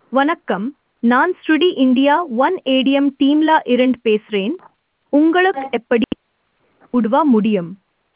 வணக்கம் நான் ஸ்ருடி இந்தியா ஒன் ஏடிஎம் டீம்ல இருந்து பேசுறேன் உங்களுக்கு எப்படி உதவ முடியும்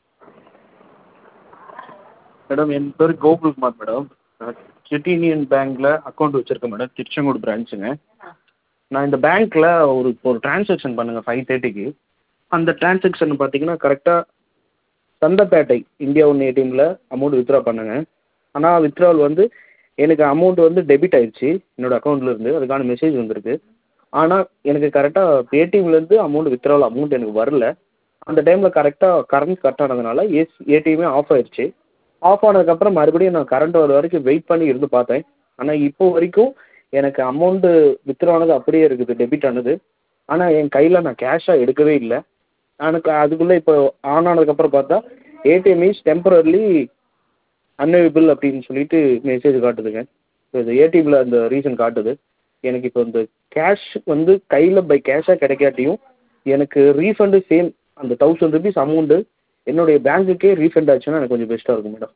மேடம் என் பேர் கோகுல்குமார் மேடம் நான் சிட்டி யூனியன் பேங்க்கில் அக்கௌண்ட் வச்சுருக்கேன் மேடம் திருச்செங்கோடு பிரான்ச்சுங்க நான் இந்த பேங்க்கில் ஒரு ஒரு ட்ரான்சாக்ஷன் பண்ணேங்க ஃபைவ் தேர்ட்டிக்கு அந்த ட்ரான்சாக்ஷன் பார்த்தீங்கன்னா கரெக்டாக சந்தப்பேட்டை இந்தியா ஒன் ஏடிஎம்மில் அமௌண்ட் வித்ட்ரா பண்ணேங்க ஆனால் வித்ட்ராவல் வந்து எனக்கு அமௌண்ட் வந்து டெபிட் ஆயிடுச்சு என்னோடய அக்கௌண்ட்லேருந்து அதுக்கான மெசேஜ் வந்திருக்கு ஆனால் எனக்கு கரெக்டாக ஏடிஎம்லேருந்து அமௌண்ட் வித்ட்ராவல் அமௌண்ட் எனக்கு வரல அந்த டைமில் கரெக்டாக கரண்ட் கட் ஆனதுனால ஏஸ் ஏடிஎம்மே ஆஃப் ஆயிடுச்சு ஆஃப் ஆனதுக்கப்புறம் மறுபடியும் நான் கரண்ட் வர வரைக்கும் வெயிட் பண்ணி இருந்து பார்த்தேன் ஆனால் இப்போ வரைக்கும் எனக்கு அமௌண்ட்டு வித்ட்ரா ஆனது அப்படியே இருக்குது டெபிட் ஆனது ஆனால் என் கையில் நான் கேஷாக எடுக்கவே இல்லை எனக்கு அதுக்குள்ளே இப்போ ஆன் ஆனதுக்கப்புறம் பார்த்தா ஏடிஎம் இஸ் டெம்பரர்லி அன்அவைலபிள் அப்படின்னு சொல்லிட்டு மெசேஜ் காட்டுதுங்க ஸோ இது ஏடிஎம்மில் அந்த ரீசன் காட்டுது எனக்கு இப்போ இந்த கேஷ் வந்து கையில் பை கேஷாக கிடைக்காட்டியும் எனக்கு ரீஃபண்டு சேம் அந்த தௌசண்ட் ருபீஸ் அமௌண்ட்டு என்னுடைய பேங்க்குக்கே ரீஃபண்ட் ஆச்சுன்னா எனக்கு கொஞ்சம் பெஸ்ட்டாக இருக்கும் மேடம்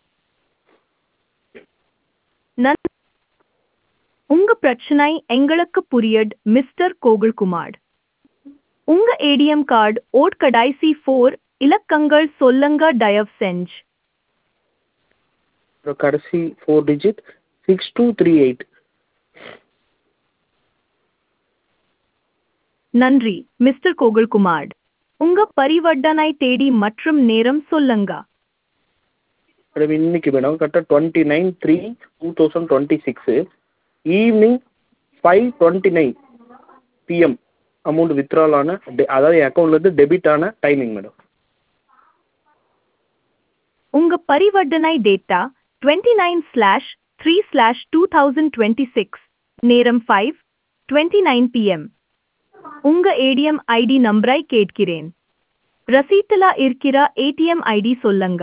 நன் உங்க பிரச்சனை எங்களுக்கு புரியட் மிஸ்டர் கோகுல்குமார் உங்க ஏடிஎம் கார்டு ஓட் கடைசி ஃபோர் இலக்கங்கள் சொல்லுங்க தயவு செஞ்சு அப்புறம் கடைசி four digit six two three eight நன்றி மிஸ்டர் கோகுல்குமார் உங்க பரிவர்த்தனை தேதி மற்றும் நேரம் சொல்லுங்க மேடம் இன்னைக்கு மேடம் கரெக்டாக twenty nine three two thousand twenty six evening five twenty nine PM amount withdrawal ஆன டெ- அதாவது என் அக்கௌண்ட்லேருந்து டெபிட் ஆன டைமிங் மேடம் உங்க பரிவர்த்தனை data twenty nine slash three slash two thousand twenty six நேரம் ஃபைவ் டுவெண்ட்டி நைன் பிஎம் உங்க ATM ID நம்பரை கேட்கிறேன் ரசீட்டுல இருக்கிற ஏடிஎம் ஐடி சொல்லுங்க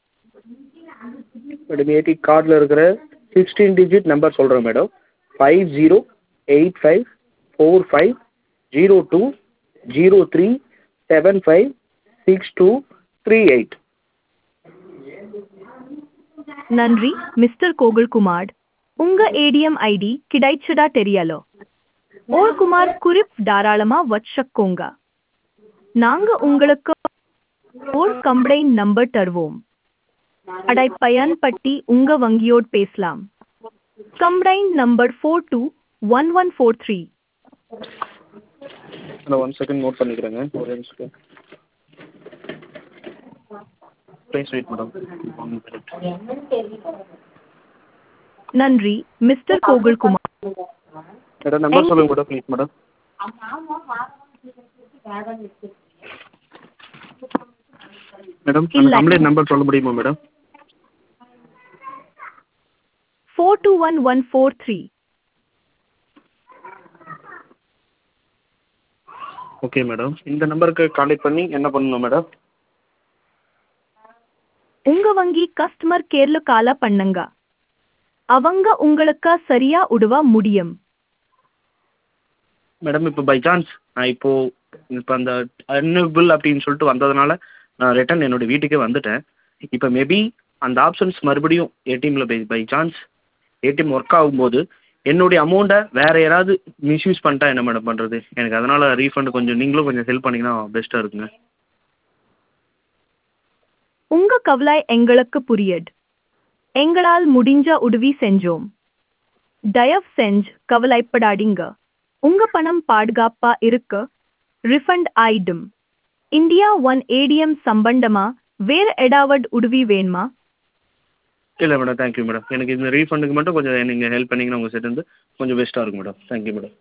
மேடம் ஏடி கார்டில் இருக்கிற சிக்ஸ்டீன் டிஜிட் நம்பர் சொல்கிறேன் madam five zero eight five four five zero two zero three seven five six two three eight நன்றி மிஸ்டர் கோகுல்குமார் உங்க ஏடிஎம் ஐடி கிடைச்சதா தெரியல ஓர் குமார் குறிப் தாராளமா வச்சுக்கோங்க நாங்க உங்களுக்கு ஓர் கம்ப்ளைண்ட் நம்பர் தருவோம் அடை பயன்படுத்தி உங்க வங்கியோட் பேசலாம் complaint number four two one one four three நான் ஒன் செகண்ட் நோட் பண்ணிக்கிறேங்க ஒரே நிமிஷம் please wait madam one minute நன்றி மிஸ்டர் கோகுல்குமார் மேடம் நம்பர் சொல்லுங்க மேடம் ப்ளீஸ் மேடம் மேடம் அந்த இல்ல. கம்ப்ளைண்ட் நம்பர் சொல்ல முடியுமா madam four two one one four three okay madam இந்த நம்பருக்கு கான்டாக்ட் பண்ணி என்ன பண்ணணும் மேடம் உங்க வங்கி கஸ்டமர் கேர்ல கால பண்ணுங்க அவங்க உங்களுக்கு சரியா உதவ முடியும் மேடம் இப்போ பை சான்ஸ் நான் இப்போ இப்போ அந்த அன்யூபிள் அப்படின்னு சொல்லிட்டு வந்ததுனால நான் ரிட்டன் என்னோட வீட்டுக்கே வந்துட்டேன் இப்போ மேபி அந்த ஆப்ஷன்ஸ் மறுபடியும் ஏடிஎம்ல by by chance ATM work ஆகும்போது என்னுடைய அமௌண்ட்டை வேற யாராவது மிஸ்யூஸ் பண்ணிட்டா என்ன மேடம் பண்ணுறது எனக்கு அதனால ரீஃபண்ட் கொஞ்சம் நீங்களும் கொஞ்சம் ஹெல்ப் பண்ணிங்கன்னா பெஸ்ட்டாக இருக்குங்க உங்க கவலை எங்களுக்கு புரியட் எங்களால் முடிஞ்ச உதவி செஞ்சோம் தயவு செஞ்சு கவலைப்படாதீங்க உங்க பணம் பாதுகாப்பா இருக்க ரிஃபண்ட் ஆயிடும் இந்தியா ஒன் ஏடிஎம் சம்பந்தமா வேற ஏதாவது உதவி வேணுமா இல்லை மேடம் தேங்க்யூ மேடம் எனக்கு இந்த ரீஃபண்டுக்கு மட்டும் கொஞ்சம் நீங்கள் ஹெல்ப் பண்ணிங்கன்னா உங்கள் சைடு இருந்து கொஞ்சம் பெஸ்ட்டாக இருக்கும் மேடம் தேங்க்யூ மேடம்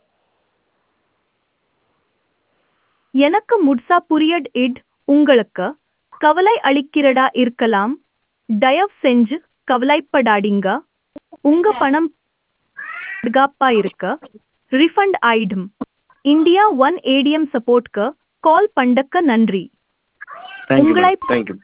எனக்கு முட்சா புரியட் இட் உங்களுக்கு கவலை அளிக்கிறதா இருக்கலாம் தயவு செஞ்சு கவலைப்படாதீங்க உங்க பணம் பாதுகாப்பா இருக்க ரிஃபண்ட் ஆயிடும் இந்தியா ஒன் ஏடிஎம் சப்போர்ட்க்கு கால் பண்ணக்க நன்றி தேங்க்யூ உங்களை- மேடம் தேங்க்யூ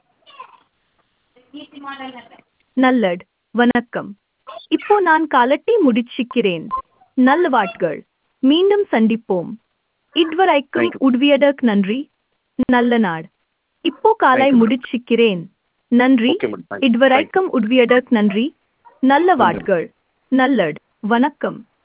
நல்லட் வணக்கம் இப்போ நான் காலட்டி முடிச்சிக்கிறேன் நல்லவாட்கள் மீண்டும் சந்திப்போம் இதுவரைக்கும் Thank you. உதவியதற்கு நன்றி நல்ல நாள் இப்போ காலை Thank you. முடிச்சிக்கிறேன் நன்றி ஓகே மேடம் தேங்க்யூ இதுவரைக்கும் உதவியதற்கு நன்றி நல்ல வாட்கள் நல்லட் வணக்கம்